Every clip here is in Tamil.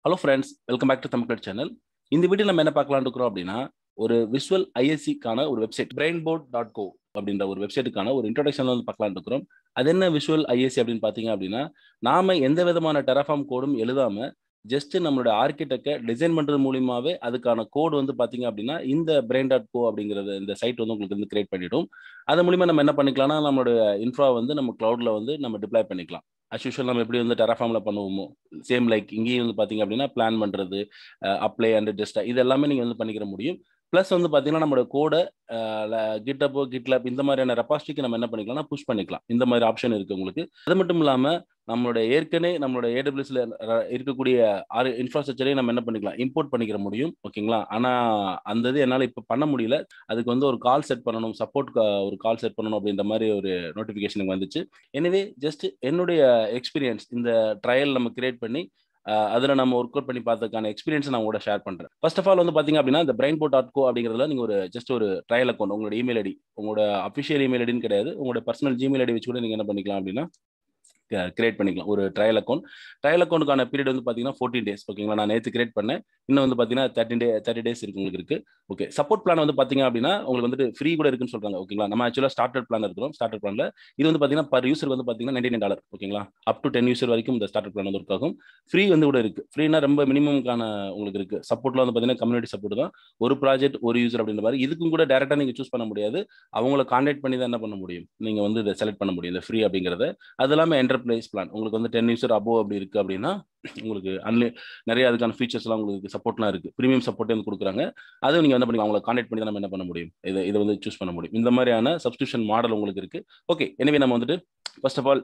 hello friends welcome back to Tamil channel இந்த வீடியோ நம்ம என்ன பார்க்கலாம் இருக்கிறோம் அப்படின்னா ஒரு விஷுவல் ஐஎஸ்சிக்கான ஒரு website brain board dot co அப்படின்ற ஒரு வெப்சைட்டுக்கான ஒரு இன்ட்ரோடக்ஷன் வந்து பார்க்கலாம் இருக்கிறோம் அது என்ன விஷுவல் ஐஎஸ்சி அப்படின்னு பார்த்தீங்க அப்படின்னா நாம எந்த விதமான டெராஃபார்ம் கோடும் எழுதாம ஜஸ்ட் நம்மளோட ஆர்கிடெக்டை டிசைன் பண்றது மூலியமாவே அதுக்கான கோடு வந்து பாத்தீங்க அப்படின்னா இந்த பிரெயின் டாட் கோ அப்படிங்கிறது இந்த சைட் வந்து உங்களுக்கு வந்து கிரியேட் பண்ணிடும் அது மூலியமா நம்ம என்ன பண்ணிக்கலாம்னா நம்மளோட இன்ஃப்ரா வந்து நம்ம கிளவுட்ல வந்து நம்ம டிப்ளாய் பண்ணிக்கலாம் அஸ் யூஷுவல் நம்ம எப்படி வந்து டெராஃபார்ம்ல பண்ணுவோமோ சேம் லைக் இங்கேயும் வந்து பாத்தீங்க அப்படின்னா பிளான் பண்றது அப்ளை அண்ட் டெஸ்ட் இது எல்லாமே நீங்க வந்து பண்ணிக்கிற முடியும் ப்ளஸ் வந்து பார்த்தீங்கன்னா நம்மளோட கோடை கிட்டப்போ கிட்லாப் இந்த மாதிரியான ரெபாஸ்டிக்கு நம்ம என்ன பண்ணிக்கலாம்னா புஷ் பண்ணிக்கலாம் இந்த மாதிரி ஆப்ஷன் இருக்கு உங்களுக்கு அது மட்டும் இல்லாமல் நம்மளோட ஏற்கனவே நம்மளோட ஏடபிள்யூஸ்ல இருக்கக்கூடிய ஆறு இன்ஃப்ராஸ்ட்ரக்சரையும் நம்ம என்ன பண்ணிக்கலாம் இம்போர்ட் பண்ணிக்கிற முடியும் ஓகேங்களா ஆனால் அந்த இது என்னால் இப்போ பண்ண முடியல அதுக்கு வந்து ஒரு கால் செட் பண்ணணும் சப்போர்ட் ஒரு கால் செட் பண்ணணும் அப்படின்ற மாதிரி ஒரு நோட்டிஃபிகேஷன் வந்துச்சு எனவே ஜஸ்ட் என்னுடைய எக்ஸ்பீரியன்ஸ் இந்த ட்ரையல் நம்ம கிரியேட் பண்ணி அதில் நம்ம ஒர்க் அவுட் பண்ணி பார்த்ததுக்கான எக்ஸ்பீரியன்ஸ் நான் கூட ஷேர் பண்ணுறேன் ஃபர்ஸ்ட் ஆஃப் ஆல் வந்து பார்த்தீங்க அப்படின்னா இந்த பிரைன் போட் டாட் கோ அப்படிங்கிறதுல நீங்கள் ஒரு ஜஸ்ட் ஒரு ட்ரையல் அக்கௌண்ட் உங்களோட இமெயில் ஐடி உங்களோட அஃபிஷியல் இமெயில் ஐடின்னு கிடையாது உங்களோட பர்சனல் ஜிமெயில் ஐடி வச்சு கூட நீங்கள் என்ன பண்ணிக்கலாம் அப்படின்னா கிரியேட் பண்ணிக்கலாம் ஒரு ட்ரையல் அக்கௌண்ட் ட்ரையல் அக்கௌண்ட்டுக்கான பீரியட் வந்து பார்த்தீங்கன்னா ஃபோர்டீன் டேஸ் ஓகேங்களா நான் நேற்று கிரியேட் பண்ணேன் இன்னும் வந்து பார்த்தீங்கன்னா தேர்ட்டின் டே தேர்ட்டி டேஸ் இருக்கு உங்களுக்கு இருக்கு ஓகே சப்போர்ட் பிளான் வந்து பார்த்தீங்க அப்படின்னா உங்களுக்கு வந்துட்டு ஃப்ரீ கூட இருக்குன்னு சொல்றாங்க ஓகேங்களா நம்ம ஆக்சுவலாக ஸ்டார்டர் பிளான் இருக்கிறோம் ஸ்டார்டர் பிளான்ல இது வந்து பார்த்தீங்கன்னா பர் யூசர் வந்து பார்த்தீங்கன்னா நைன்டி நைன் டாலர் ஓகேங்களா அப் டு டென் யூசர் வரைக்கும் இந்த ஸ்டார்டர் பிளான் வந்து ஒர்க் ஆகும் ஃப்ரீ வந்து கூட இருக்கு ஃப்ரீனா ரொம்ப மினிமம்கான உங்களுக்கு இருக்கு சப்போர்ட்ல வந்து பார்த்தீங்கன்னா கம்யூனிட்டி சப்போர்ட் தான் ஒரு ப்ராஜெக்ட் ஒரு யூசர் அப்படின்ற மாதிரி இதுக்கும் கூட டேரக்டா நீங்க சூஸ் பண்ண முடியாது அவங்கள கான்டாக்ட் பண்ணி தான் என்ன பண்ண முடியும் நீங்க வந்து இதை செலக்ட் பண்ண முடியும் இந்த ஃப்ரீ அப்படிங்கிறத அது இல்லாமல் என்டர்பிரைஸ் பிளான் உங்களுக்கு வந்து டென் யூசர் அபோவ் அப்படி இருக்கு அப்படின்னா உங்களுக்கு அன்லி நிறைய அதுக்கான ஃபீச்சர்ஸ்லாம் உங்களுக்கு சப்போர்ட்லாம் இருக்கு ப்ரீமியம் சப்போர்ட் வந்து கொடுக்குறாங்க அதை நீங்க என்ன பண்ணி அவங்களை கான்டாக்ட் பண்ணி தான் நம்ம என்ன பண்ண முடியும் இதை இதை வந்து சூஸ் பண்ண முடியும் இந்த மாதிரியான சப்ஸ்கிரிப்ஷன் மாடல் உங்களுக்கு இருக்கு ஓகே எனவே நம்ம வந்துட்டு ஃபர்ஸ்ட் ஆஃப் ஆல்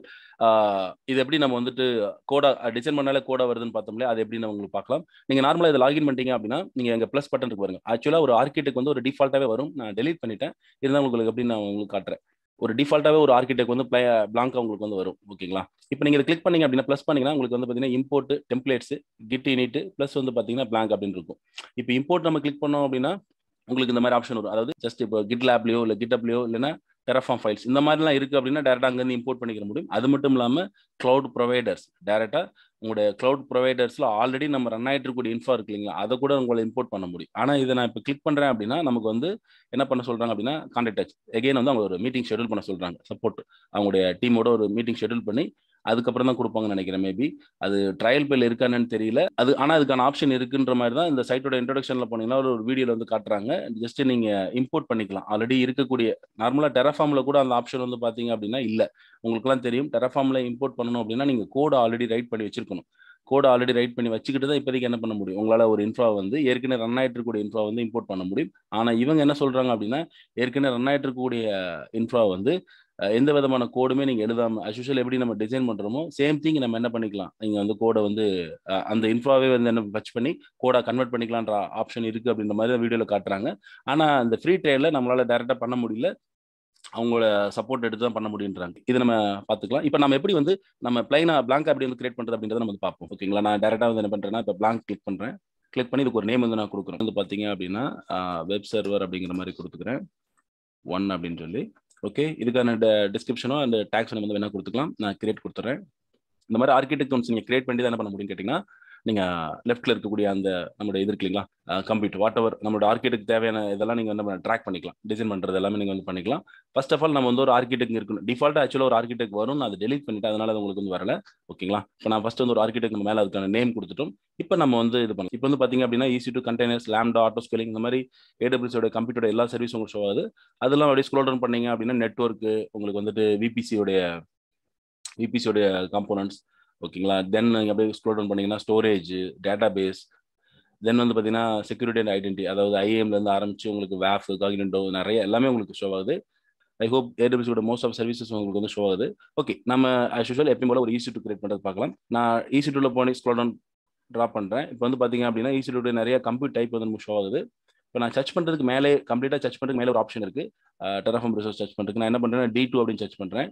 இது எப்படி நம்ம வந்துட்டு கோடா டிசைன் பண்ணாலே கோடா வருதுன்னு பார்த்தோம்ல அது எப்படி நம்ம உங்களுக்கு பார்க்கலாம் நீங்க நார்மலா இதை லாகின் பண்ணிட்டீங்க அப்படின்னா நீங்க எங்க ப்ளஸ் பட்டன் இருக்கு பாருங்க ஆக்சுவலா ஒரு ஆர்கிடெக்ட் வந்து ஒரு டிஃபால்ட்டாவே வரும் நான் டெலிட் பண்ணிட்டேன் இருந்தால் உங்களுக்கு எப்படி நான் உங்களுக்கு காட்டுறேன் ஒரு டிஃபால்ட்டாகவே ஒரு ஆர்கிடெக்ட் வந்து பிளே பிளாங்காக உங்களுக்கு வந்து வரும் ஓகேங்களா இப்போ நீங்கள் கிளிக் பண்ணீங்க அப்படின்னா ப்ளஸ் பண்ணீங்கன்னா உங்களுக்கு வந்து பார்த்தீங்கன்னா import templates git init plus வந்து பார்த்தீங்கன்னா பிளாங்க் அப்படின்னு இருக்கும் இப்போ இம்போர்ட் நம்ம கிளிக் பண்ணோம் அப்படின்னா உங்களுக்கு இந்த மாதிரி ஆப்ஷன் வரும் அதாவது ஜஸ்ட் இப்போ கிட் லேப்லையோ இல்லை கிட்டப்லையோ இல்லைன்னா டெரஃபார்ம் ஃபைல்ஸ் இந்த மாதிரிலாம் இருக்குது அப்படின்னா டேரெக்டாக அங்கேருந்து இம்போர்ட் பண்ணிக்கிற முடியும் அது மட்டும் இல்லாமல் க்ளவுட் ப்ரொவைடர்ஸ் டேரெக்டாக உங்களுடைய க்ளவுட் ப்ரொவைடர்ஸில் ஆல்ரெடி நம்ம ரன் ஆகிட்டு இருக்கக்கூடிய இன்ஃபா இருக்கு இல்லைங்களா அதை கூட உங்களை இம்போர்ட் பண்ண முடியும் ஆனால் இதை நான் இப்போ கிளிக் பண்ணுறேன் அப்படின்னா நமக்கு வந்து என்ன பண்ண சொல்கிறாங்க அப்படின்னா கான்டாக்ட் டச் எகைன் வந்து அவங்க ஒரு மீட்டிங் ஷெடியூல் பண்ண சொல்கிறாங்க சப்போர்ட் அவங்களுடைய டீமோட ஒரு மீட்டிங் ஷெடியூல் பண்ணி அதுக்கப்புறம் தான் கொடுப்பாங்கன்னு நினைக்கிறேன் மேபி அது ட்ரையல் பேல் இருக்கானு தெரியல அது ஆனால் அதுக்கான ஆப்ஷன் இருக்குன்ற மாதிரி தான் இந்த சைட்டோட இன்ட்ரடக்ஷனில் போனீங்கன்னா ஒரு வீடியோவில் வந்து காட்டுறாங்க ஜஸ்ட் நீங்கள் இம்போர்ட் பண்ணிக்கலாம் ஆல்ரெடி இருக்கக்கூடிய நார்மலாக டெரஃபார்மில் கூட அந்த ஆப்ஷன் வந்து பார்த்தீங்க அப்படின்னா இல்லை உங்களுக்குலாம் தெரியும் டெரஃபார்மில் இம்போர்ட் பண்ணணும் அப்படின்னா நீங்கள் கோடை ஆல்ரெடி ரைட் பண்ணி வச்சிருக்கணும் கோடை ஆல்ரெடி ரைட் பண்ணி வச்சுக்கிட்டு தான் இப்போதைக்கு என்ன பண்ண முடியும் உங்களால் ஒரு இன்ஃப்ரா வந்து ஏற்கனவே ரன் ஆகிட்டு இருக்கக்கூடிய இன்ஃப்ரா வந்து இம்போர்ட் பண்ண முடியும் ஆனால் இவங்க என்ன சொல்கிறாங்க அப்படின்னா ஏற்கனவே ரன் ஆகிட்டு இருக்கக்கூடிய இன்ஃப்ரா வந்து எந்த விதமான கோடுமே நீங்கள் எழுதாம அஸ்யூஷுவல் எப்படி நம்ம டிசைன் பண்ணுறோமோ சேம் திங் நம்ம என்ன பண்ணிக்கலாம் நீங்கள் வந்து கோடை வந்து அந்த இன்ஃப்ராவே வந்து என்ன டச் பண்ணி கோடை கன்வெர்ட் பண்ணிக்கலான்ற ஆப்ஷன் இருக்குது அப்படின்ற மாதிரி தான் வீடியோவில் காட்டுறாங்க ஆனால் அந்த ஃப்ரீ ட்ரையலில் நம்மளால் டேரெக்டாக பண்ண முடியல அவங்களோட சப்போர்ட் எடுத்து தான் பண்ண முடியுன்றாங்க இது நம்ம பார்த்துக்கலாம் இப்போ நம்ம எப்படி வந்து நம்ம பிளைனா பிளாங்க் அப்படி வந்து கிரியேட் பண்ணுறது அப்படின்றத நம்ம வந்து பார்ப்போம் ஓகேங்களா நான் டேரெக்டாக வந்து என்ன பண்ணுறேன்னா இப்போ பிளாங்க் கிளிக் பண்ணுறேன் கிளிக் பண்ணி இதுக்கு ஒரு நேம் வந்து நான் கொடுக்குறேன் வந்து பார்த்தீங்க அப்படின்னா வெப் சர்வர் அப்படிங்கிற மாதிரி கொடுத்துக்கிறேன் ஒன் அப்படின்னு சொல்லி ஓகே இதுக்கான டிஸ்கிரிப்ஷனோ அந்த டேக்ஸ் வந்து வேணா கொடுத்துக்கலாம் நான் கிரியேட் கொடுத்துறேன் இந்த மாதிரி ஆர்கிடெக்ட் ஒன்ஸ் நீங்கள் கிரியேட் பண்ணி தான் என்ன பண்ண முடியும்னு கேட்டிங்கன்னா நீங்கள் லெஃப்ட்டில் இருக்கக்கூடிய அந்த நம்மளோட இது இருக்கு இல்லைங்களா கம்ப்யூட்டர் வாட் எவர் நம்மளோட ஆர்கிடெக்ட் தேவையான இதெல்லாம் நீங்கள் வந்து ட்ராக் பண்ணிக்கலாம் டிசைன் பண்ணுறது எல்லாமே நீங்கள் வந்து பண்ணிக்கலாம் ஃபர்ஸ்ட் ஆஃப் ஆல் நம்ம வந்து ஒரு ஆர்கிடெக்ட் இருக்கணும் டிஃபால்ட்டாக ஆக்சுவலாக ஒரு ஆர்கிடெக்ட் வரும் நான் அதை டெலிட் பண்ணிட்டு அதனால அது உங்களுக்கு வந்து வரல ஓகேங்களா இப்போ நான் ஃபர்ஸ்ட் வந்து ஒரு ஆர்கிடெக்ட் மேலே அதுக்கான நேம் கொடுத்துட்டோம் இப்போ நம்ம வந்து இது பண்ணலாம் இப்போ வந்து பார்த்தீங்க அப்படின்னா EC two containers Lambda auto scaling இந்த மாதிரி ஏடபிள்யூஸோட கம்ப்யூட்டரோட எல்லா சர்வீஸும் உங்களுக்கு ஷோ ஆகுது அதெல்லாம் அப்படியே ஸ்க்ரோல் டவுன் பண்ணீங்க அப்படின்னா நெட்ஒர்க்கு உங்களுக்கு வந்துட்டு விபிசியோடைய விபிசியோடைய காம்போனன்ட்ஸ் ஓகேங்களா தென் நீங்கள் அப்படியே ஸ்க்ரோல் டவுன் பண்ணீங்கன்னா ஸ்டோரேஜ் டேட்டா பேஸ் தென் வந்து பார்த்தீங்கன்னா செக்யூரிட்டி அண்ட் ஐடென்டி அதாவது ஐஏஎம்லேருந்து ஆரம்பிச்சு உங்களுக்கு வேஃப் காகினண்டோ நிறைய எல்லாமே உங்களுக்கு ஷோ ஆகுது ஐ ஹோப் ஏடபிள்யூஸோட மோஸ்ட் ஆஃப் சர்வீசஸ் உங்களுக்கு வந்து ஷோ ஆகுது ஓகே நம்ம ஆஸ் யூஷுவல் எப்பயும் போல ஒரு ஈஸி டூ கிரியேட் பண்ணுறது பார்க்கலாம் நான் ஈஸி டூவில் போனி ஸ்க்ரோல் டவுன் ட்ரா பண்ணுறேன் இப்போ வந்து பார்த்தீங்க அப்படின்னா ஈஸி டூ நிறைய கம்ப்யூட் டைப் வந்து நமக்கு ஷோ ஆகுது இப்போ நான் சர்ச் பண்ணுறதுக்கு மேலே கம்ப்ளீட்டாக சர்ச் பண்ணுறதுக்கு மேலே ஒரு ஆப்ஷன் இருக்குது டெராஃபார்ம் ரிசோர்ஸ் சர்ச் பண்ணுறதுக்கு நான் என்ன பண்ணுறேன் டி டூ அப்படின்னு சர்ச் பண்ணுறேன்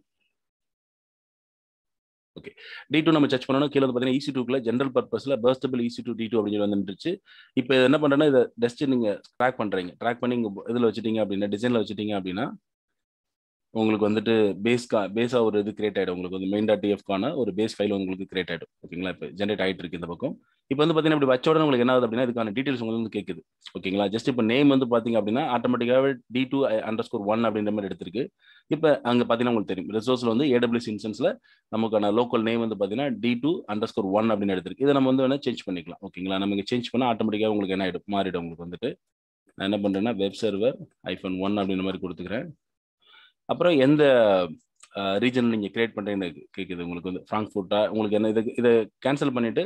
ஓகே டி டூ நம்ம சர்ச் பண்ணணும் கீழே வந்து பார்த்தீங்கன்னா ஈசி டூக்குள்ள ஜென்ரல் பர்பஸில் burstable EC two T two அப்படின்னு சொல்லி வந்துருச்சு இப்போ என்ன பண்ணுறேன்னா இதை ஜஸ்ட் நீங்கள் ட்ராக் பண்ணுறீங்க ட்ராக் பண்ணி இங்கே இதில் வச்சுட்டீங்க அப்படின்னா டிசைனில் வச்சுட்டீங்க அப்படின்னா உங்களுக்கு வந்துட்டு பேஸ்கா பேஸா ஒரு இது கிரியேட் ஆயிடும் உங்களுக்கு வந்து மெயின் டாட் டிஎஃப்கான ஒரு பேஸ் ஃபைல் உங்களுக்கு கிரியேட் ஆயிடும் ஓகேங்களா இப்போ ஜென்ரேட் ஆயிட்டு இருக்கு இந்த பக்கம் இப்போ வந்து பார்த்தீங்கன்னா இப்படி வச்ச உடனே உங்களுக்கு என்ன ஆகுது அப்படின்னா இதுக்கான டீடைல்ஸ் உங்களுக்கு வந்து கேட்குது ஓகேங்களா ஜஸ்ட் இப்போ நேம் வந்து பார்த்தீங்க அப்படின்னா ஆட்டோமேட்டிக்காகவே T two underscore one அப்படின்ற மாதிரி எடுத்திருக்கு இப்போ அங்கே பார்த்தீங்கன்னா உங்களுக்கு தெரியும் ரிசோர்ஸில் வந்து ஏடபிள்யூஸ் இன்சன்ஸில் நமக்கான லோக்கல் நேம் வந்து பார்த்தீங்கன்னா T two underscore one அப்படின்னு எடுத்திருக்கு இதை நம்ம வந்து வேணால் சேஞ்ச் பண்ணிக்கலாம் ஓகேங்களா நம்ம இங்கே சேஞ்ச் பண்ணால் ஆட்டோமேட்டிக்காக உங்களுக்கு என்ன ஆகிடும் மாறிடும் உங்களுக்கு வந்துட்டு நான் என்ன பண்ணுறேன்னா வெப் சர்வர் ஐஃபோன் ஒன் அப்படின்ற மாதிரி கொடுத்துக்கிறேன் அப்புறம் எந்த ரீஜன் நீங்கள் கிரியேட் பண்ணுறீங்கன்னு கேட்குது உங்களுக்கு வந்து ஃப்ராங்க்ஃபுட்டா உங்களுக்கு என்ன இதை இதை கேன்சல் பண்ணிவிட்டு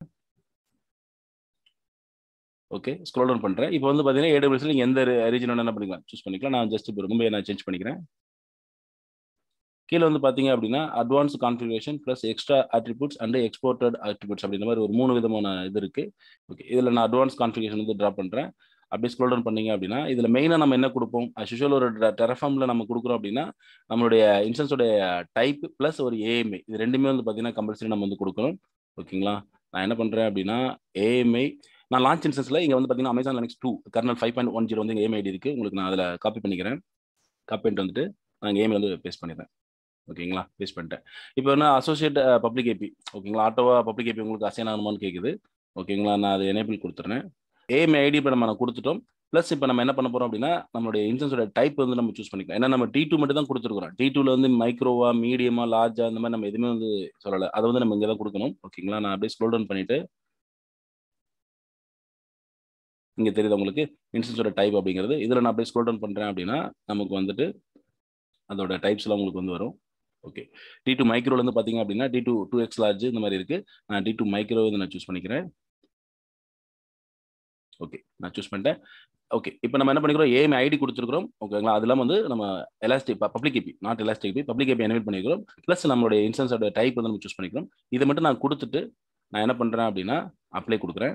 ஓகே ஸ்க்ரோல் டவுன் பண்ணுறேன் இப்போ வந்து பார்த்தீங்கன்னா ஏடபிள்யூஸில் நீங்கள் எந்த ரீஜன் என்ன பண்ணிக்கலாம் சூஸ் பண்ணிக்கலாம் நான் ஜஸ்ட் இப்போ ரொம்ப நான் சேஞ்ச் பண்ணிக்கிறேன் கீழே வந்து பார்த்தீங்க அப்படின்னா advance configuration plus extra attributes and exported attributes அப்படின்ற மாதிரி ஒரு மூணு விதமான இது இருக்குது ஓகே இதில் நான் அட்வான்ஸ் கான்ஃபிகரேஷன் வந்து ட்ரா பண்ணுறேன் அப்படியே ஸ்க்ரோல் டவுன் பண்ணீங்க அப்படின்னா இதில் மெயினாக நம்ம என்ன கொடுப்போம் அஸ்யூஷுவல் ஒரு டெரஃபார்மில் நம்ம கொடுக்குறோம் அப்படின்னா நம்மளுடைய இன்சூரன்ஸோடைய டைப் ப்ளஸ் ஒரு ஏஎம்ஐ இது ரெண்டுமே வந்து பார்த்தீங்கன்னா கம்பல்சரி நம்ம வந்து கொடுக்கணும் ஓகேங்களா நான் என்ன பண்ணுறேன் அப்படின்னா ஏஎம்ஐ நான் லான்ச் இன்சன்ஸில் இங்கே வந்து பார்த்தீங்கன்னா Amazon Linux two kernel five point one zero வந்து ஏஎம்ஐ ஐடி இருக்குது உங்களுக்கு நான் அதில் காப்பி பண்ணிக்கிறேன் காப்பி பண்ணிட்டு வந்துட்டு நான் இங்கே ஏஎம்ஐ வந்து பேஸ்ட் பண்ணிடுறேன் ஓகேங்களா பேஸ்ட் பண்ணிட்டேன் இப்போ என்ன அசோசியேட் பப்ளிக் ஏபி ஓகேங்களா ஆட்டோவா பப்ளிக் ஏபி உங்களுக்கு அசைன் ஆகணுமான்னு கேட்குது ஓகேங்களா நான் அதை எனேபிள் கொடுத்துட்றேன் ஏஎம் ஐடி இப்போ நம்ம கொடுத்துட்டோம் ப்ளஸ் இப்போ நம்ம என்ன பண்ண போகிறோம் அப்படின்னா நம்மளுடைய இன்சூரன்ஸோட டைப் வந்து நம்ம சூஸ் பண்ணிக்கலாம் ஏன்னா நம்ம டி டூ மட்டும் தான் கொடுத்துருக்குறோம் டி டூவில் வந்து மைக்ரோவா மீடியமா லார்ஜா அந்த மாதிரி நம்ம எதுவுமே வந்து சொல்லலை அதை வந்து நம்ம இங்கே தான் கொடுக்கணும் ஓகேங்களா நான் அப்படியே ஸ்க்ரோல் டவுன் பண்ணிட்டு இங்கே தெரியுது உங்களுக்கு இன்சூரன்ஸோட டைப் அப்படிங்கிறது இதில் நான் அப்படியே ஸ்க்ரோல் டவுன் பண்ணுறேன் அப்படின்னா நமக்கு வந்துட்டு அதோட டைப்ஸ்லாம் உங்களுக்கு வந்து வரும் ஓகே டி டூ மைக்ரோல இருந்து பார்த்தீங்க அப்படின்னா T two two X large இந்த மாதிரி இருக்கு நான் டி டூ மைக்ரோ வந்து நான் சூஸ் பண்ணிக்கிறேன் ஓகே நான் சூஸ் பண்ணிட்டேன் ஓகே இப்போ நம்ம என்ன பண்ணிக்கிறோம் ஏஎம் ஐடி கொடுத்துருக்கோம் ஓகேங்களா அதெல்லாம் வந்து நம்ம elastic public IP not elastic IP public IP enable பண்ணிக்கிறோம் ப்ளஸ் நம்மளுடைய இன்சூரன்ஸோட டைப் வந்து நம்ம சூஸ் பண்ணிக்கிறோம் இதை மட்டும் நான் கொடுத்துட்டு நான் என்ன பண்ணுறேன் அப்படின்னா அப்ளை கொடுக்குறேன்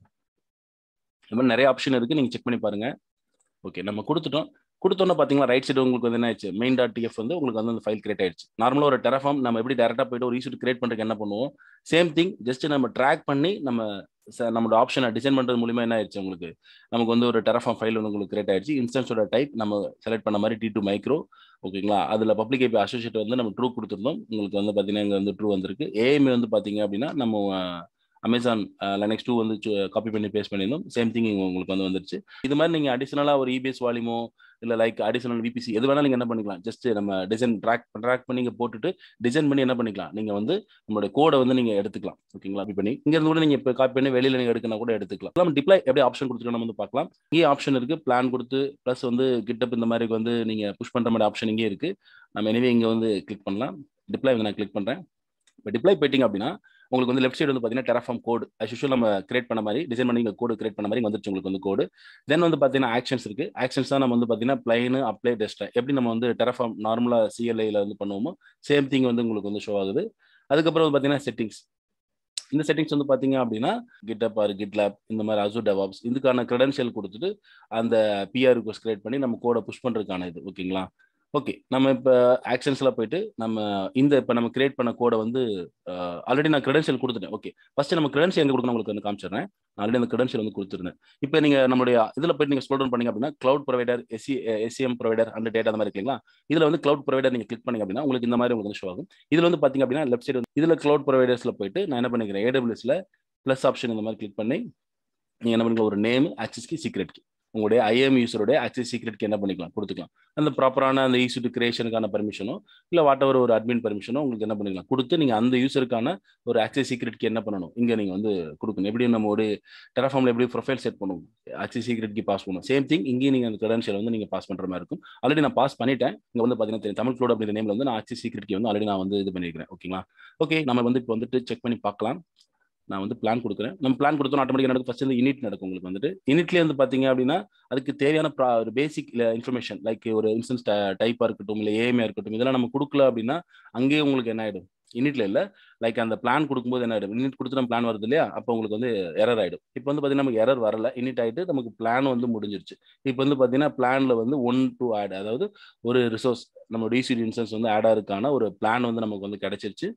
இந்த மாதிரி நிறைய ஆப்ஷன் இருக்குது நீங்கள் செக் பண்ணி பாருங்கள் ஓகே நம்ம கொடுத்துட்டோம் கொடுத்தோன்னே பார்த்தீங்களா ரைட் சைடு உங்களுக்கு வந்து என்ன ஆயிடுச்சு மெயின் டாட் டிஎஃப் வந்து உங்களுக்கு வந்து அந்த ஃபைல் கிரியேட் ஆயிடுச்சு நார்மலாக ஒரு டெரஃபார்ம் நம்ம எப்படி டேரெக்டாக போயிட்டு ஒரு ஈஸ்யூட் கிரியேட் பண்ணுறதுக்கு என்ன பண்ணுவோம் சேம் திங் ஜஸ்ட் நம்ம ட்ராக் பண்ணி நம்ம நம்மளோட ஆப்ஷனை டிசைன் பண்ணுறது மூலியமா என்ன ஆயிடுச்சு உங்களுக்கு நமக்கு வந்து ஒரு டெரஃபார்ம் ஃபைல் வந்து உங்களுக்கு கிரியேட் ஆயிடுச்சு இன்ஸ்டன்ஸோட டைப் நம்ம செலக்ட் பண்ண மாதிரி டி டூ மைக்ரோ ஓகேங்களா அதில் பப்ளிக் ஏபி அசோசியேட் வந்து நம்ம ட்ரூ கொடுத்துருந்தோம் உங்களுக்கு வந்து பார்த்தீங்கன்னா இங்கே வந்து ட்ரூ வந்திருக்கு ஏஎம்ஏ வந்து பார்த்தீங்க அப்படின்னா நம்ம அமேசான் லெனக்ஸ் டூ வந்து காப்பி பண்ணி பேஸ்ட் பண்ணியிருந்தோம் சேம் திங் உங்களுக்கு வந்து வந்துருச்சு இது மாதிரி நீங்கள் அடிஷனலாக ஒரு இபிஎஸ் வால்யூமோ இல்லை லைக் அடிஷனல் விபிசி எது வேணாலும் நீங்கள் என்ன பண்ணிக்கலாம் ஜஸ்ட் நம்ம டிசைன் ட்ராக் ட்ராக் பண்ணி இங்கே போட்டுட்டு டிசைன் பண்ணி என்ன பண்ணிக்கலாம் நீங்கள் வந்து நம்மளோட கோடை வந்து நீங்கள் எடுத்துக்கலாம் ஓகேங்களா காப்பி பண்ணி இங்கேருந்து கூட நீங்கள் இப்போ காப்பி பண்ணி வெளியில் நீங்கள் எடுக்கணும் கூட எடுத்துக்கலாம் நம்ம டிப்ளை எப்படி ஆப்ஷன் கொடுத்துருக்கோம் நம்ம வந்து பார்க்கலாம் இங்கே ஆப்ஷன் இருக்குது பிளான் கொடுத்து ப்ளஸ் வந்து கிட்டப் இந்த மாதிரி வந்து நீங்கள் புஷ் பண்ணுற மாதிரி ஆப்ஷன் இங்கே இருக்குது நம்ம எனவே இங்கே வந்து கிளிக் பண்ணலாம் டிப்ளை வந்து நான் கிளிக் பண்ணுறேன் இப்போ டிப்ளை போயிட்டீங்க அப்படின்னா உங்களுக்கு வந்து லெஃப்ட் சைடு வந்து பார்த்தீங்கன்னா டெராஃபார்ம் கோடு அஸ் யூஷுவல் நம்ம கிரியேட் பண்ண மாதிரி டிசைன் பண்ணி கோடு கிரியேட் பண்ண மாதிரி வந்துருச்சு உங்களுக்கு வந்து கோடு தென் வந்து பார்த்தீங்கன்னா ஆக்ஷன்ஸ் இருக்கு ஆக்ஷன்ஸ் தான் நம்ம வந்து பார்த்தீங்கன்னா பிளைனு அப்ளை டெஸ்ட் எப்படி நம்ம வந்து டெராஃபார்ம் நார்மலாக சிஎல்ஐல வந்து பண்ணுவோமோ சேம் திங் வந்து உங்களுக்கு வந்து ஷோ ஆகுது அதுக்கப்புறம் வந்து பார்த்தீங்கன்னா செட்டிங்ஸ் இந்த செட்டிங்ஸ் வந்து பார்த்தீங்க அப்படின்னா கிட்டப் ஆர் கிட்லாப் இந்த மாதிரி அசூ டெவாப்ஸ் இதுக்கான கிரெடென்ஷியல் கொடுத்துட்டு அந்த பிஆர் ரிக்வஸ்ட் கிரியேட் பண்ணி நம்ம கோடை புஷ் பண்ணுறதுக்கான இது ஓகேங்களா ஓகே நம்ம இப்போ ஆக்ஷன்ஸ்ல போயிட்டு நம்ம இந்த இப்போ நம்ம கிரியேட் பண்ண கோடை வந்து ஆல்ரெடி நான் கிரெடென்ஷியல் கொடுத்துட்டேன் ஓகே ஃபர்ஸ்ட் நம்ம கிரெடென்ஷியல் எங்க கொடுக்கணும் உங்களுக்கு வந்து காமிச்சிடுறேன் ஆல்ரெடி அந்த கிரெடென்ஷியல் வந்து கொடுத்துருந்தேன் இப்போ நீங்க நம்மளுடைய இதில் போயிட்டு நீங்க ஸ்க்ரோல் டவுன் பண்ணீங்க அப்படின்னா cloud provider SC SCM provider அந்த டேட்டா அந்த மாதிரி இருக்கீங்களா இதுல வந்து கிளவுட் ப்ரொவைடர் நீங்க கிளிக் பண்ணீங்க அப்படின்னா உங்களுக்கு இந்த மாதிரி உங்களுக்கு ஷோ ஆகும் இதுல வந்து பாத்தீங்க அப்படின்னா லெஃப்ட் சைடு இதுல கிளவுட் ப்ரொவைடர்ஸ்ல போயிட்டு நான் என்ன பண்ணிக்கிறேன் ஏடபிள்யூஸ்ல பிளஸ் ஆப்ஷன் இந்த மாதிரி கிளிக் பண்ணி நீங்க என்ன பண்ணிக்கலாம் ஒரு நேம் ஆக்சஸ் கி சீக்ரெட் கி உங்களுடைய ஐஎம் யூசருடைய ஆக்சஸ் சீக்ரெட்க்கு என்ன பண்ணிக்கலாம் கொடுத்துக்கலாம் அந்த ப்ராப்பரான அந்த ஈஸ்யூட் கிரியேஷனுக்கான பர்மிஷனோ இல்லை வாட் எவர் ஒரு அட்மின் பர்மிஷனோ உங்களுக்கு என்ன பண்ணிக்கலாம் கொடுத்து நீங்கள் அந்த யூசருக்கான ஒரு ஆக்சஸ் சீக்ரெட்க்கு என்ன பண்ணணும் இங்கே நீங்கள் வந்து கொடுக்கணும் எப்படி நம்ம ஒரு டெராஃபார்மில் எப்படி ப்ரொஃபைல் செட் பண்ணுவோம் ஆக்சஸ் சீக்ரெட்க்கு பாஸ் பண்ணுவோம் சேம் திங் இங்கேயும் நீங்கள் அந்த கிரெடென்ஷியல் வந்து நீங்கள் பாஸ் பண்ணுற மாதிரி இருக்கும் ஆல்ரெடி நான் பாஸ் பண்ணிட்டேன் இங்கே வந்து பார்த்தீங்கன்னா தமிழ் க்ளோட் அப்படிங்கிற நேமில் வந்து நான் ஆக்சஸ் சீக்ரெட்க்கு வந்து ஆல்ரெடி நான் வந்து இது பண்ணியிருக்கிறேன் ஓகேங்களா ஓகே நம்ம வந்து இப்போ வந்துட்டு செக் பண்ணி பார்க்கலாம் நான் வந்து பிளான் கொடுக்குறேன் நம்ம பிளான் கொடுத்தோம் ஆட்டோமேட்டிக்காக நடக்கும் ஃபர்ஸ்ட் வந்து யூனிட் நடக்கும் உங்களுக்கு வந்துட்டு யூனிட்லேயே வந்து பார்த்தீங்க அப்படின்னா அதுக்கு தேவையான ஒரு பேசிக் இன்ஃபர்மேஷன் லைக் ஒரு இன்சூரன்ஸ் டைப்பாக இருக்கட்டும் இல்லை ஏஎம்ஏ இருக்கட்டும் இதெல்லாம் நம்ம கொடுக்கல அப்படின்னா அங்கேயே உங்களுக்கு என்ன ஆகிடும் யூனிட்ல இல்லை லைக் அந்த பிளான் கொடுக்கும்போது என்ன ஆகிடும் யூனிட் கொடுத்து நம்ம பிளான் வருது இல்லையா அப்போ உங்களுக்கு வந்து எரர் ஆகிடும் இப்போ வந்து பார்த்தீங்கன்னா நமக்கு எரர் வரல யூனிட் ஆகிட்டு நமக்கு பிளான் வந்து முடிஞ்சிருச்சு இப்போ வந்து பார்த்தீங்கன்னா பிளானில் வந்து ஒன் டூ ஆட் அதாவது ஒரு ரிசோர்ஸ் நம்ம டிசிடி இன்சூரன்ஸ் வந்து ஆட் ஆகிறதுக்கான ஒரு பிளான் வந்து நமக்கு வந்து கிடைச்சிருச்சு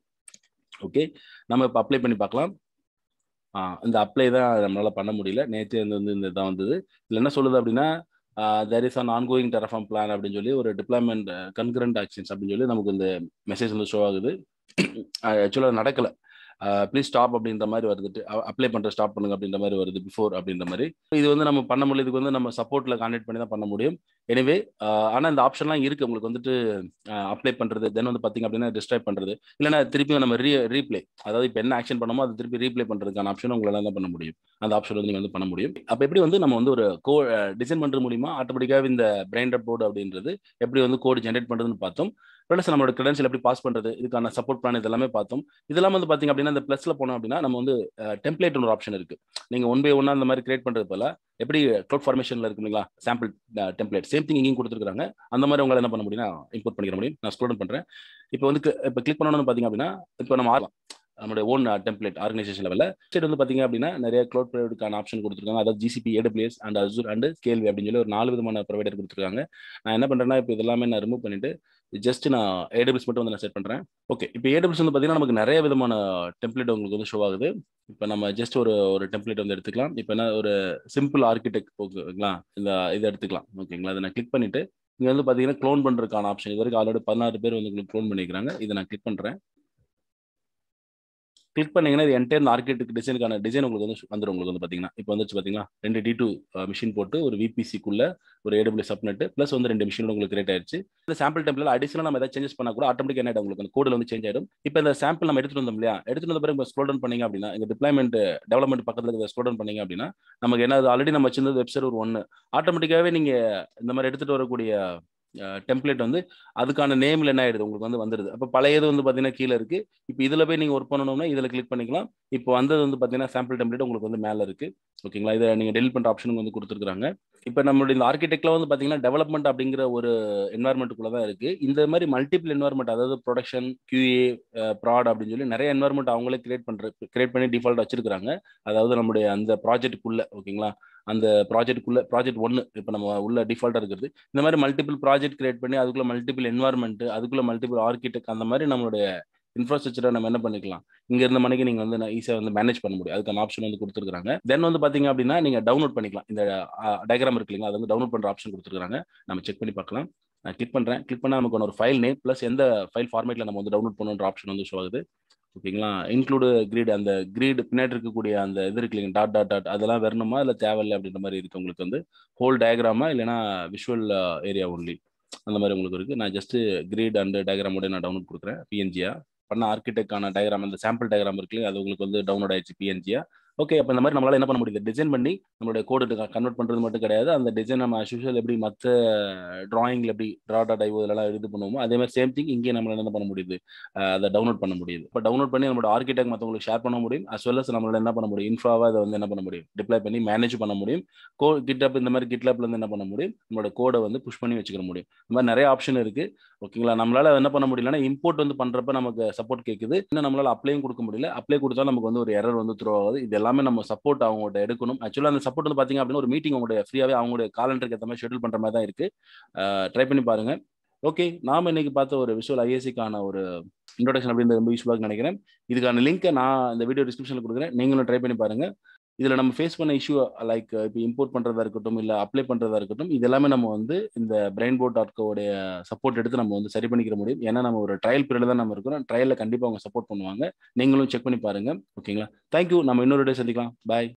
ஓகே நம்ம இப்போ அப்ளை பண்ணி பார்க்கலாம் இந்த அப்ளை தான் நம்மளால பண்ண முடியல நேற்று வந்து இந்த இதான் வந்தது இதில் என்ன சொல்லுது அப்படின்னா there is an ongoing Terraform plan அப்படின்னு சொல்லி ஒரு டிப்ளாய்மெண்ட் கன்கரண்ட் ஆக்ஷன்ஸ் அப்படின்னு சொல்லி நமக்கு இந்த மெசேஜ் வந்து ஷோ ஆகுது ஆக்சுவலாக நடக்கலை ப்ளீஸ் ஸ்டாப் அப்படின்ற மாதிரி வருது அப்ளை பண்ணுற ஸ்டாப் பண்ணுங்க அப்படின்ற மாதிரி வருது பிஃபோர் அப்படின்ற மாதிரி இது வந்து நம்ம பண்ண முடியும் இதுக்கு வந்து நம்ம சப்போர்ட்டில் கான்டெக்ட் பண்ணி தான் பண்ண முடியும் எனிவே ஆனால் இந்த ஆப்ஷன்லாம் இருக்குது உங்களுக்கு வந்துட்டு அப்ளை பண்ணுறது தென் வந்து பார்த்தீங்க அப்படின்னா டிஸ்ட்ரைப் பண்ணுறது இல்லைனா திருப்பி நம்ம ரீ ரீப்ளே அதாவது இப்போ என்ன ஆக்ஷன் பண்ணமோ அதை திருப்பி ரீப்ளே பண்ணுறதுக்கான ஆப்ஷன் உங்களால் தான் பண்ண முடியும் அந்த ஆப்ஷன் வந்து நீங்கள் வந்து பண்ண முடியும் அப்போ எப்படி வந்து நம்ம வந்து ஒரு கோ டிசைன் பண்ணுறது மூலிமா ஆட்டோமேட்டிக்காக இந்த பிரைண்டட் போர்டு அப்படின்றது எப்படி வந்து கோடு ஜென்ரேட் பண்ணுறதுன்னு பார்த்தோம் ப்ளஸ் நம்மளோட கிரெடென்ஷியல் எப்படி பாஸ் பண்ணுறது இதுக்கான சப்போர்ட் பிளான் இதெல்லாமே பார்த்தோம் இதெல்லாம் வந்து பார்த்தீங்க அப்படின்னா இந்த ப்ளஸில் போனோம் அப்படின்னா நம்ம வந்து டெம்ப்ளேட் ஒரு ஆப்ஷன் இருக்கு நீங்கள் ஒன் பை ஒன்னா அந்த மாதிரி கிரியேட் பண்ணுறது போல எப்படி க்ளவுட் ஃபார்மேஷனில் இருக்கு இல்லைங்களா சாம்பிள் டெம்ப்ளேட் சேம் திங் இங்கேயும் கொடுத்துருக்காங்க அந்த மாதிரி உங்களால் என்ன பண்ண முடியும்னா இம்போர்ட் பண்ணிக்க முடியும் நான் ஸ்டூடெண்ட் பண்ணுறேன் இப்போ வந்து இப்போ கிளிக் பண்ணணும்னு பார்த்தீங்க அப்படின்னா இப்போ நம்ம ஆகலாம் நம்மளுடைய ஓன் டெம்ப்ளேட் ஆர்கனைசேஷன் லெவலில் சைடு வந்து பார்த்தீங்க அப்படின்னா நிறைய க்ளவுட் ப்ரொவைடுக்கான ஆப்ஷன் கொடுத்துருக்காங்க அதாவது GCP AWS and Azure and Scaleway அப்படின்னு சொல்லி ஒரு நாலு விதமான ப்ரொவைடர் கொடுத்துருக்காங்க நான் என்ன பண்ணுறேன்னா இப்போ இதெல்லாமே நான் ரிமூவ் பண்ணிட்டு ஜஸ்ட் நான் ஏடபிள்ஸ் மட்டும் வந்து நான் செட் பண்ணுறேன் ஓகே இப்போ ஏடபிள்ஸ் வந்து பார்த்தீங்கன்னா நமக்கு நிறைய விதமான டெம்ப்ளேட் உங்களுக்கு வந்து ஷோ ஆகுது இப்போ நம்ம ஜஸ்ட் ஒரு ஒரு டெம்ப்ளேட் வந்து எடுத்துக்கலாம் இப்போ என்ன ஒரு சிம்பிள் ஆர்கிடெக்ட் ஓகேங்களா இந்த இதை எடுத்துக்கலாம் ஓகேங்களா அதை நான் கிளிக் பண்ணிட்டு இங்கே வந்து பார்த்தீங்கன்னா க்ளோன் பண்ணுறதுக்கான ஆப்ஷன் இது வரைக்கும் ஆல்ரெடி பதினாறு பேர் வந்து உங்களுக்கு க்ளோன் பண்ணிக்கிறாங்க இதை நான் கிளிக் பண்ணுறேன் கிளிக் பண்ணீங்கன்னா இது என்டையர் ஆர்கிடெக்ட் டிசைனுக்கான டிசைன் உங்களுக்கு வந்து வந்துடும் உங்களுக்கு வந்து பார்த்தீங்கன்னா இப்போ வந்துச்சு பார்த்தீங்களா ரெண்டு டி டூ மிஷின் போட்டு ஒரு விபிசிக்குள்ள ஒரு ஏடபிள்யூ சப்நெட் ப்ளஸ் வந்து ரெண்டு மிஷின் உங்களுக்கு கிரியேட் ஆயிடுச்சு இந்த சாம்பிள் டெம்ப்ளேட் அடிஷனல் நம்ம ஏதாவது சேஞ்சஸ் பண்ணா கூட ஆட்டோமேட்டிக் என்ன ஆயிடும் உங்களுக்கு அந்த கோடில் வந்து சேஞ்ச் ஆயிடும் இப்போ இந்த சாம்பிள் நம்ம எடுத்துட்டு வந்தோம் இல்லையா எடுத்துட்டு வந்த பிறகு ஸ்க்ரோல் டவுன் பண்ணீங்க அப்படின்னா இந்த டிப்ளாய்மெண்ட் டெவலப்மெண்ட் பக்கத்தில் இருக்கிற ஸ்க்ரோல் டவுன் பண்ணீங்க அப்படின்னா நமக்கு என்ன ஆல்ரெடி நம்ம வச்சிருந்தது வெப்சைட் ஒரு ஒன்று ஆட்டோமேட்டிக்காகவே நீங்கள் இந்த மாதிரி எடுத்துகிட்டு வரக்கூடிய டெம்ப்ளேட் வந்து அதுக்கான நேம்ல என்ன ஆயிடுது உங்களுக்கு வந்து வந்துருது அப்போ பழையது வந்து பார்த்தீங்கன்னா கீழே இருக்கு இப்போ இதில் போய் நீங்கள் ஒர்க் பண்ணணும்னா இதில் கிளிக் பண்ணிக்கலாம் இப்போ வந்தது வந்து பார்த்தீங்கன்னா சாம்பிள் டெம்ப்ளேட் உங்களுக்கு வந்து மேலே இருக்கு ஓகேங்களா இதை நீங்கள் டெலிட் பண்ணுற ஆப்ஷன் வந்து கொடுத்துருக்காங்க இப்போ நம்மளுடைய இந்த ஆர்கிடெக்ட்ல வந்து பார்த்தீங்கன்னா டெவலப்மெண்ட் அப்படிங்கிற ஒரு என்வாயர்மெண்ட்டுக்குள்ள தான் இருக்கு இந்த மாதிரி மல்டிபிள் என்வாயர்மெண்ட் அதாவது ப்ரொடக்ஷன் கியூஏ ப்ராட் அப்படின்னு சொல்லி நிறைய என்வாயர்மெண்ட் அவங்களே கிரியேட் பண்ற கிரியேட் பண்ணி டிஃபால்ட் வச்சிருக்காங்க அதாவது நம்மளுடைய அந்த ப்ராஜெக்ட்டுக்குள்ள ஓகேங்களா அந்த ப்ராஜெக்ட்டுக்குள்ள ப்ராஜெக்ட் ஒன்று இப்போ நம்ம உள்ள டிஃபால்ட்டாக இருக்கிறது இந்த மாதிரி மல்டிபிள் ப்ராஜெக்ட் கிரியேட் பண்ணி அதுக்குள்ள மல்டிபிள் என்வாயர்மெண்ட் அதுக்குள்ள மல்டிபிள் ஆர்கிடெக்ட் அந்த மாதிரி நம்மளுடைய இன்ஃப்ராஸ்ட்ரக்சரை நம்ம என்ன பண்ணிக்கலாம் இங்க இருந்த மணிக்கு நீங்க வந்து ஈஸியாக வந்து மேனேஜ் பண்ண முடியும் அதுக்கான ஆப்ஷன் வந்து கொடுத்துருக்காங்க தென் வந்து பாத்தீங்க அப்படின்னா நீங்க டவுன்லோட் பண்ணிக்கலாம் இந்த டயக்ராம் இருக்கு இல்லைங்களா அது வந்து டவுன்லோட் பண்ற ஆப்ஷன் கொடுத்துருக்காங்க நம்ம செக் பண்ணி பார்க்கலாம் நான் கிளிக் பண்றேன் கிளிக் பண்ணா நமக்கு ஒரு ஃபைல் நேம் பிளஸ் எந்த ஃபைல் ஃபார்மேட்ல நம்ம வந்து டவுன்லோட் பண்ணுன்ற ஆப்ஷன் வந்து ஷோ ஆகுது ஓகேங்களா இன்க்ளூடு கிரீட் அந்த கிரீட் பின்னாடி இருக்கக்கூடிய அந்த இது இருக்கு இல்லைங்க டாட் டாட் டாட் அதெல்லாம் வரணுமா இல்லை தேவையில்லை அப்படின்ற மாதிரி இருக்கு உங்களுக்கு வந்து ஹோல் டயக்ராமா இல்லைனா விஷுவல் ஏரியா ஒன்லி அந்த மாதிரி உங்களுக்கு இருக்கு நான் ஜஸ்ட் கிரீட் அண்ட் டயக்ராமோட நான் டவுன்லோட் கொடுக்குறேன் பிஎன்ஜியா பண்ண ஆர்கிடெக்டான டயக்ராம் அந்த சாம்பிள் டயக்ராம் இருக்கு அது உங்களுக்கு வந்து டவுன்லோட் ஆயிடுச்சு பிஎன்ஜியா ஓகே அப்போ இந்த மாதிரி நம்மளால என்ன பண்ண முடியுது டிசைன் பண்ணி நம்மளுடைய கோடு கன்வெர்ட் பண்ணுறது மட்டும் கிடையாது அந்த டிசைன் நம்ம அஸ்யூஷுவல் எப்படி மற்ற டிராயிங்ல எப்படி ட்ரா டாட் ஐவோ இதெல்லாம் இது பண்ணுவோமோ அதே மாதிரி சேம் திங் இங்கே நம்மளால என்ன பண்ண முடியுது அதை டவுன்லோட் பண்ண முடியுது இப்போ டவுன்லோட் பண்ணி நம்மளோட ஆர்கிடெக்ட் மற்றவங்களுக்கு ஷேர் பண்ண முடியும் அஸ் வெல் அஸ் நம்மளால என்ன பண்ண முடியும் இன்ஃப்ராவா அதை வந்து என்ன பண்ண முடியும் டிப்ளை பண்ணி மேனேஜ் பண்ண முடியும் கோ கிட்டப் இந்த மாதிரி கிட்லாப்ல இருந்து என்ன பண்ண முடியும் நம்மளோட கோடை வந்து புஷ் பண்ணி வச்சுக்க முடியும் இந்த மாதிரி நிறைய ஆப்ஷன் இருக்கு ஓகேங்களா நம்மளால என்ன பண்ண முடியலன்னா இம்போர்ட் வந்து பண்றப்ப நமக்கு சப்போர்ட் கேட்குது இன்னும் நம்மளால அப்ளையும் கொடுக்க முடியல அப்ளை கொடுத்தா நமக்கு வந்து ஒரு எரர் வந்து த்ரோ ஆகுது இது எல்லாமே நம்ம சப்போர்ட் அவங்கள்ட்ட எடுக்கணும் ஆக்சுவலாக அந்த சப்போர்ட் வந்து பார்த்தீங்க அப்படின்னா ஒரு மீட்டிங் அவங்களுடைய ஃப்ரீயாகவே அவங்களுடைய காலண்டருக்கு ஏற்ற மாதிரி ஷெடியூல் பண்ணுற மாதிரி தான் இருக்கு ட்ரை பண்ணி பாருங்க ஓகே நாம இன்னைக்கு பார்த்த ஒரு விஷுவல் ஐஏசிக்கான ஒரு இன்ட்ரோடக்ஷன் அப்படின்றது ரொம்ப யூஸ்ஃபுல்லாக நினைக்கிறேன் இதுக்கான லிங்க்கை நான் இந்த வீடியோ டிஸ்கிரிப்ஷனில் கொடுக்குறேன் நீங்களும் ட்ரை பண்ணி பாருங்க இதில் நம்ம ஃபேஸ் பண்ண இஷ்யூ லைக் இப்போ இம்போர்ட் பண்ணுறதா இருக்கட்டும் இல்லை அப்ளை பண்ணுறதா இருக்கட்டும் இது எல்லாமே நம்ம வந்து இந்த பிரெயின் போர்ட் டாட் கோடைய சப்போர்ட் எடுத்து நம்ம வந்து சரி பண்ணிக்கிற முடியும் ஏன்னா நம்ம ஒரு ட்ரையல் பீரியட் தான் நம்ம இருக்கிறோம் ட்ரையலில் கண்டிப்பாக அவங்க சப்போர்ட் பண்ணுவாங்க நீங்களும் செக் பண்ணி பாருங்க ஓகேங்களா தேங்க்யூ நம்ம இன்னொரு டே சந்திக்கலாம் பாய்